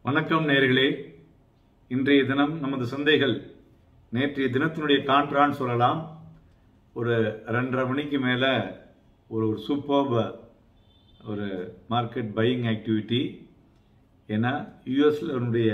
வணக்கம் நேர்களே இன்றைய தினம் நமது சந்தைகள் நேற்றைய தினத்தினுடைய கான்ட்ரான்னு சொல்லலாம் ஒரு ரெண்டரை மணிக்கு மேலே ஒரு ஒரு சூப்பர்ப ஒரு மார்க்கெட் பையிங் ஆக்டிவிட்டி ஏன்னா யூஎஸ்லனுடைய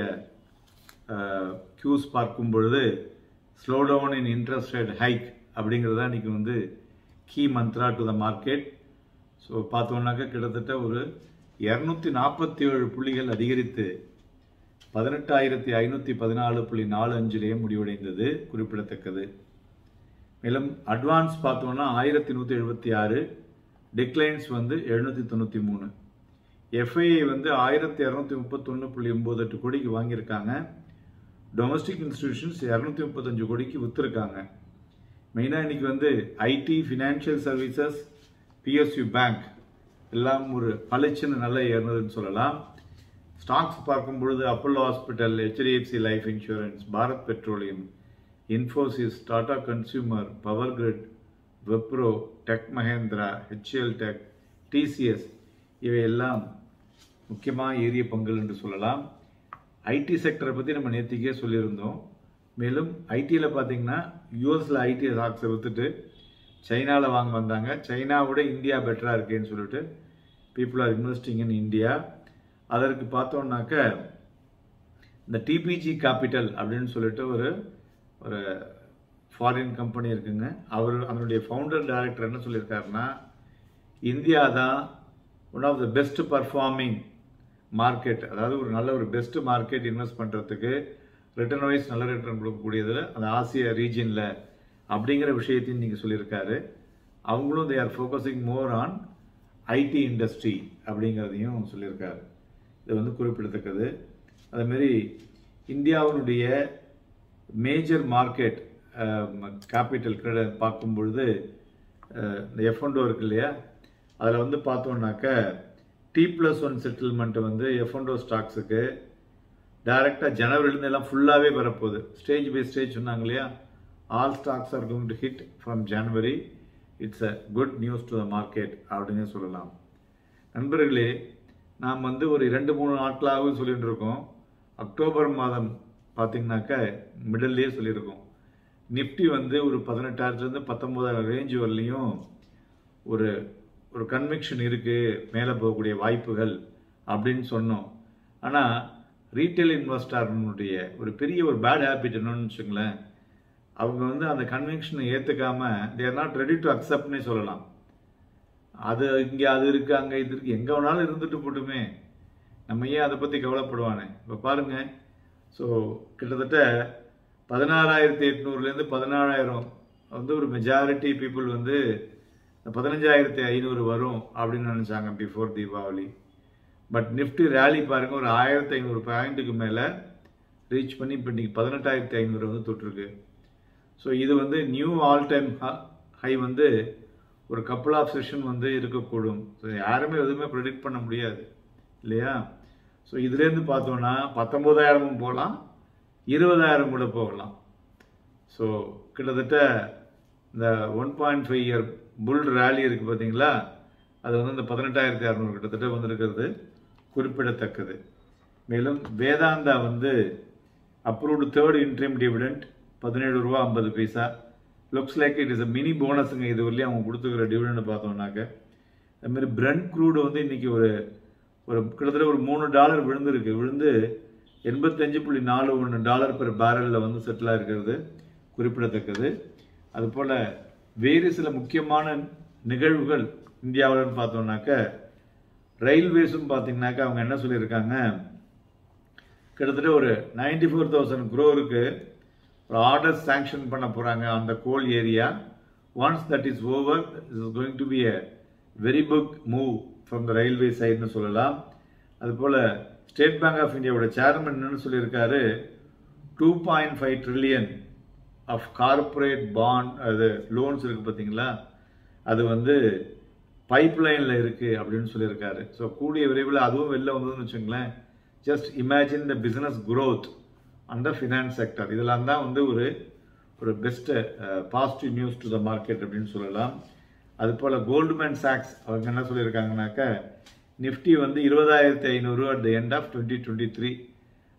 கியூஸ் பார்க்கும் பொழுது slow down in interest rate hike அப்படிங்கிறது தான் இன்றைக்கி வந்து key mantra to the market so பார்த்தோம்னாக்கா கிட்டத்தட்ட ஒரு இரநூத்தி நாற்பத்தி ஏழு புள்ளிகள் அதிகரித்து பதினெட்டாயிரத்தி ஐநூற்றி பதினாலு புள்ளி நாலு அஞ்சிலேயே முடிவடைந்தது குறிப்பிடத்தக்கது மேலும் அட்வான்ஸ் பார்த்தோம்னா ஆயிரத்தி நூற்றி எழுபத்தி ஆறு டிக்ளைன்ஸ் வந்து எழுநூற்றி தொண்ணூற்றி மூணு எஃப்ஐஐ வந்து ஆயிரத்தி இரநூத்தி முப்பத்தொன்று புள்ளி ஒம்பது எட்டு கோடிக்கு வாங்கியிருக்காங்க டொமஸ்டிக் இன்ஸ்டிடியூஷன்ஸ் இரநூத்தி முப்பத்தஞ்சு கோடிக்கு விற்றுருக்காங்க மெயினாக இன்னைக்கு வந்து IT financial services PSU bank எல்லாம் ஒரு பளிச்சுன்னு நல்லா ஏறினதுன்னு சொல்லலாம் ஸ்டாக்ஸ் பார்க்கும் பொழுது Apollo hospital HDFC life insurance Bharat petroleum Infosys Tata consumer power grid Wipro tech Mahindra HCL tech TCS இவையெல்லாம் முக்கியமாக ஏறிய பங்குகள் என்று சொல்லலாம் ஐடி செக்டரை பற்றி நம்ம நேற்றுக்கே சொல்லியிருந்தோம் மேலும் ஐடியில் பார்த்தீங்கன்னா யூஎஸில் ஐடி ஸ்டாக்ஸை விற்றுட்டு சைனாவில் வாங்க வந்தாங்க சைனாவோட இந்தியா பெட்டராக இருக்கேன்னு சொல்லிட்டு people are investing in India அதற்கு பார்த்தோம்னாக்க இந்த டிபிஜி கேபிட்டல் அப்படின்னு சொல்லிட்டு ஒரு ஒரு ஃபாரின் கம்பெனி இருக்குங்க அவர் அதனுடைய ஃபவுண்டர் டைரக்டர் என்ன சொல்லியிருக்காருன்னா இந்தியா தான் one of the best performing market அதாவது ஒரு நல்ல ஒரு பெஸ்ட் மார்க்கெட் இன்வெஸ்ட் பண்ணுறதுக்கு ரிட்டர்ன் வைஸ் நல்ல ரிட்டர்ன் கொடுக்கக்கூடியதில் அந்த ஆசிய ரீஜியனில் அப்படிங்கிற விஷயத்தையும் நீங்கள் சொல்லியிருக்காரு அவங்களும் they are focusing more on IT industry அப்படிங்கிறதையும் சொல்லியிருக்காரு இது வந்து குறிப்பிடத்தக்கது அதேமாரி இந்தியாவினுடைய மேஜர் மார்க்கெட் கேபிட்டல் கிரெடிட் பார்க்கும் பொழுது இந்த எஃப்என்டோ இருக்கு இல்லையா அதில் வந்து பார்த்தோம்னாக்க டி ப்ளஸ் ஒன் செட்டில்மெண்ட்டு வந்து எஃப்என்டோ ஸ்டாக்ஸுக்கு டைரெக்டாக ஜனவரிலேருந்து எல்லாம் ஃபுல்லாகவே வரப்போகுது ஸ்டேஜ் பை ஸ்டேஜ் சொன்னாங்க இல்லையா all stocks are going to hit from January it's a good news to the market அப்படின்னு சொல்லலாம் நண்பர்களே நாம் வந்து ஒரு ரெண்டு மூணு நாட்களாகவே சொல்லிட்டு இருக்கோம் அக்டோபர் மாதம் பார்த்தீங்கன்னாக்க மிடல்லையே சொல்லியிருக்கோம் நிஃப்டி வந்து ஒரு பதினெட்டாயிரத்துலேருந்து பத்தொம்போதாயிரம் ரேஞ்ச் வரலையும் ஒரு ஒரு கன்விக்ஷன் இருக்குது மேலே போகக்கூடிய வாய்ப்புகள் அப்படின்னு சொன்னோம் ஆனால் ரீட்டைல் இன்வெஸ்டர்னுடைய ஒரு பெரிய ஒரு பேட் ஹேபிட் என்னன்னு வச்சுங்களேன் அவங்க வந்து அந்த கன்வென்ஷனை ஏற்றுக்காம தேர் நாட் ரெடி டு அக்செப்ட்னே சொல்லலாம் அது இங்கே அது இருக்குது அங்கே இது இருக்குது எங்கே வேணாலும் இருந்துட்டு போட்டுமே நம்ம ஏன் அதை பற்றி கவலைப்படுவானே இப்போ பாருங்க ஸோ கிட்டத்தட்ட பதினாறாயிரத்தி எட்நூறுலேருந்து பதினாறாயிரம் வந்து ஒரு மெஜாரிட்டி பீப்புள் வந்து பதினஞ்சாயிரத்தி ஐநூறு வரும் அப்படின்னு நினச்சாங்க before Deepavali but Nifty rally பாருங்கள் ஒரு ஆயிரத்தி ஐநூறு பாயிண்ட்டுக்கு மேலே ரீச் பண்ணி இப்போ இன்றைக்கி பதினெட்டாயிரத்தி ஐநூறு வந்து தொட்டிருக்கு ஸோ இது வந்து நியூ ஆல் டைம் ஹை வந்து ஒரு கப்புள் ஆஃப் செஷன் வந்து இருக்கக்கூடும் ஸோ யாருமே எதுவுமே ப்ரிடிக்ட் பண்ண முடியாது இல்லையா ஸோ இதுலேருந்து பார்த்தோன்னா பத்தொம்போதாயிரமும் போகலாம் இருபதாயிரம் கூட போகலாம் ஸோ கிட்டத்தட்ட இந்த one point five year bull rally இருக்குது பார்த்தீங்களா அது வந்து இந்த பதினெட்டாயிரத்தி அறநூறு கிட்டத்தட்ட வந்திருக்கிறது குறிப்பிடத்தக்கது மேலும் வேதாந்தா வந்து அப்ரூவ்டு தேர்ட் இன்ட்ரீம் டிவிடெண்ட் பதினேழு ரூபா ஐம்பது பைசா looks like it is a mini போனஸுங்க இது வரலையும் அவங்க கொடுத்துக்கிற டிவிடெண்ட் பார்த்தோம்னாக்க அதுமாதிரி பிரெண்ட் க்ரூடு வந்து இன்றைக்கி ஒரு ஒரு கிட்டத்தட்ட ஒரு மூணு டாலர் விழுந்திருக்கு விழுந்து எண்பத்தஞ்சு புள்ளி நாலு ஒன்று டாலர் பெர் பேரலில் வந்து செட்டிலாக இருக்கிறது குறிப்பிடத்தக்கது அதுபோல் வேறு சில முக்கியமான நிகழ்வுகள் இந்தியாவில்னு பார்த்தோம்னாக்க ரயில்வேஸும் பார்த்தீங்கன்னாக்கா அவங்க என்ன சொல்லியிருக்காங்க கிட்டத்தட்ட ஒரு நைன்டி ஃபோர் தௌசண்ட் குரோருக்கு ஒரு ஆர்டர் சாங்ஷன் பண்ண போகிறாங்க அந்த coal area once that is over is going to be a very big move from the railway சைடுன்னு சொல்லலாம் அதுபோல் ஸ்டேட் பேங்க் ஆஃப் இந்தியாவோட சேர்மன் என்னன்னு சொல்லியிருக்காரு two point five trillion of corporate bond அது லோன்ஸ் இருக்குது பார்த்தீங்களா அது வந்து பைப் லைனில் இருக்குது அப்படின்னு சொல்லியிருக்காரு ஸோ கூடிய விரைவில் அதுவும் வெளில வந்ததுன்னு வச்சுங்களேன் just imagine the business growth அந்த ஃபினான்ஸ் செக்டர் இதெல்லாம் தான் வந்து ஒரு ஒரு best positive news to the market அப்படின்னு சொல்லலாம் அது போல் கோல்டுமேன் சாக்ஸ் அவங்க என்ன சொல்லியிருக்காங்கனாக்க நிஃப்டி வந்து இருபதாயிரத்தி ஐநூறு at the end of twenty twenty three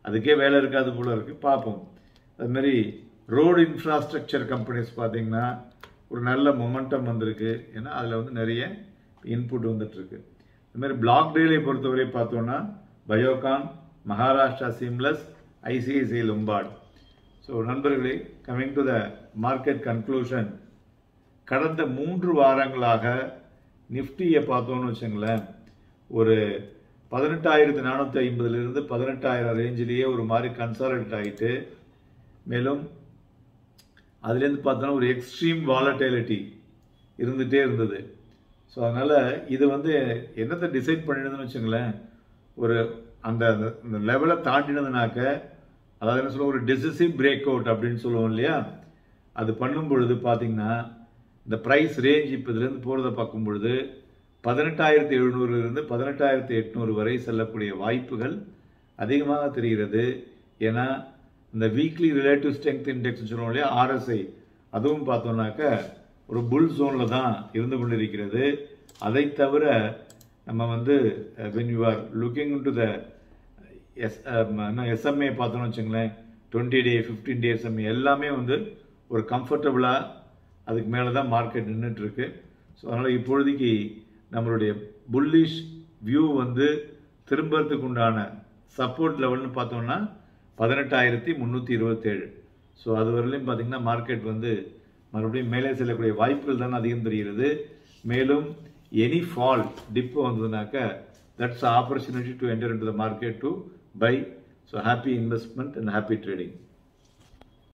அதுக்கே வேலை இருக்காது போல இருக்கு பார்ப்போம் அது மாதிரி ரோடு இன்ஃப்ராஸ்ட்ரக்சர் கம்பெனிஸ் பார்த்தீங்கன்னா ஒரு நல்ல மொமெண்டம் வந்திருக்கு ஏன்னா அதில் வந்து நிறைய இன்புட் வந்துட்டுருக்கு அது மாதிரி பிளாக் டீலை பொறுத்தவரை பார்த்தோன்னா Biocon Maharashtra seamless ICICI Lombard so நண்பர்களே coming to the market conclusion கடந்த மூன்று வாரங்களாக நிஃப்டியை பார்த்தோன்னு வச்சுங்களேன் ஒரு பதினெட்டாயிரத்து நானூற்றி ஐம்பதுலேருந்து பதினெட்டாயிரம் ரேஞ்சிலேயே ஒரு மாதிரி கன்சாலிடேட் ஆகிட்டு மேலும் அதுலேருந்து பார்த்தோன்னா ஒரு எக்ஸ்ட்ரீம் வாலட்டிலிட்டி இருந்துகிட்டே இருந்தது ஸோ அதனால் இது வந்து என்னத்தை டிசைட் பண்ணிடுதுன்னு வச்சுங்களேன் ஒரு அந்த அந்த லெவலை தாண்டினதுனாக்க அதாவது என்ன சொல்லுவோம் ஒரு டெசிசிவ் பிரேக் அவுட் அப்படின்னு சொல்லுவோம் இல்லையா அது பண்ணும் பொழுது பார்த்தீங்கன்னா இந்த ப்ரைஸ் ரேஞ்ச் இப்போ இதுலேருந்து போகிறத பார்க்கும் பொழுது பதினெட்டாயிரத்தி எழுநூறுலேருந்து பதினெட்டாயிரத்தி எட்நூறு வரை செல்லக்கூடிய வாய்ப்புகள் அதிகமாக தெரிகிறது ஏன்னா இந்த வீக்லி ரிலேட்டிவ் ஸ்ட்ரென்த் இண்டெக்ஸ் சொல்லுவோம் இல்லையா ஆர்எஸ்ஐ அதுவும் பார்த்தோம்னாக்க ஒரு புல் ஜோனில் தான் இருந்து கொண்டிருக்கிறது அதை தவிர நம்ம வந்து when you are looking to the S SMA பார்த்தோன்னு வச்சுங்களேன் twenty day fifteen day SMA எல்லாமே வந்து ஒரு கம்ஃபர்டபுளாக அதுக்கு மேலே தான் மார்க்கெட் நின்றுட்டுருக்கு ஸோ அதனால் இப்பொழுதைக்கு நம்மளுடைய புல்லிஷ் வியூ வந்து திரும்பறதுக்கு உண்டான சப்போர்ட் லெவல்னு பார்த்தோம்னா பதினெட்டாயிரத்தி முந்நூற்றி இருபத்தேழு ஸோ அது வரலையும் பார்த்தீங்கன்னா மார்க்கெட் வந்து மறுபடியும் மேலே செல்லக்கூடிய வாய்ப்புகள் தான் அதிகம் தெரிகிறது மேலும் எனி ஃபால் டிப்பு வந்ததுனாக்க that's opportunity to enter in to the market to buy so happy investment and happy trading